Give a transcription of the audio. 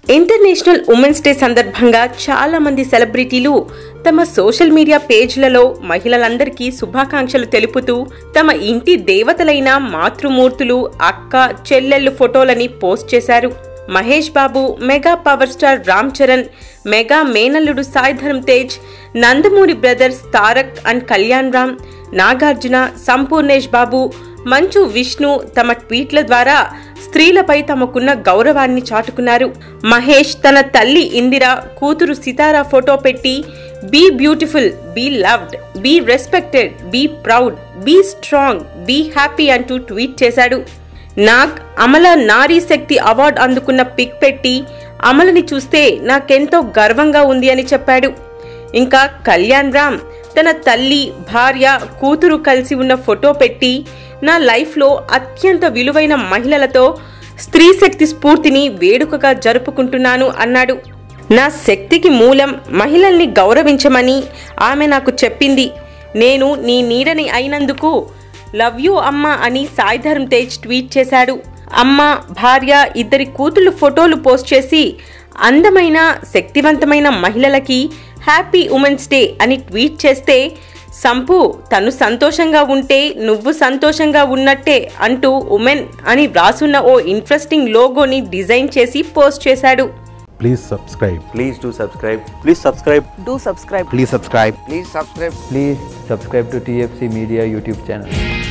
International women's day సందర్భంగా చాలా మంది సెలబ్రిటీలు తమ సోషల్ మీడియా పేజ్లలో మహిళలందరికీ శుభాకాంక్షలు తెలుపుతూ తమ ఇంటి దేవతలైన మాతృమూర్తులు అక్క చెల్లెళ్ళు ఫోటోలని పోస్ట్ చేశారు Mahesh Babu mega power star Ram Charan mega మేనల్లుడు సాయిధరం తేజ్ నందమూరి బ్రదర్స్ తారక్ అండ్ కళ్యాణ్ రామ్ నాగార్జున సంపూర్ణేష్ బాబు మంచు విష్ణు తమ ట్వీట్ల ద్వారా స్త్రీలపై తమకున్న గౌరవాన్ని చాటుకున్నారు మహేష్ తన తల్లి ఇందిర కూతురు సితారా ఫోటో పెట్టి be beautiful be loved be respected be proud be strong be happy అంటూ ట్వీట్ చేశాడు నాగ్ అమల నారీ శక్తి అవార్డు అందుకున్న పిక్ పెట్టి అమలని చూస్తే నాకెంతో గర్వంగా ఉంది అని చెప్పాడు ఇంకా కళ్యాణ్ రామ్ తన తల్లి భార్య కూతురు కలిసి ఉన్న ఫోటో పెట్టి నా లైఫ్లో అత్యంత విలువైన మహిళలతో స్త్రీ శక్తి స్ఫూర్తిని వేడుకగా జరుపుకుంటున్నాను అన్నాడు నా శక్తికి మూలం మహిళల్ని గౌరవించమని ఆమె నాకు చెప్పింది నేను నీ నీడని అయినందుకు లవ్ యూ అమ్మ అని సాయిధరం తేజ్ ట్వీట్ చేశాడు అమ్మ భార్య ఇద్దరి కూతుళ్ళు ఫోటోలు పోస్ట్ చేసి అందమైన శక్తివంతమైన మహిళలకి హ్యాపీ ఉమెన్స్ డే అని ట్వీట్ చేస్తే సంపు తను సంతోషంగా ఉంటే నువ్వు సంతోషంగా ఉన్నట్టే అంటూ ఉమెన్ అని వ్రాసున్న ఓ ఇంట్రెస్టింగ్ లోగోని డిజైన్ చేసి పోస్ట్ చేశాడు Please subscribe. Please do subscribe. Please subscribe. Do subscribe. Please subscribe. Please subscribe. Please subscribe to TFC Media YouTube channel.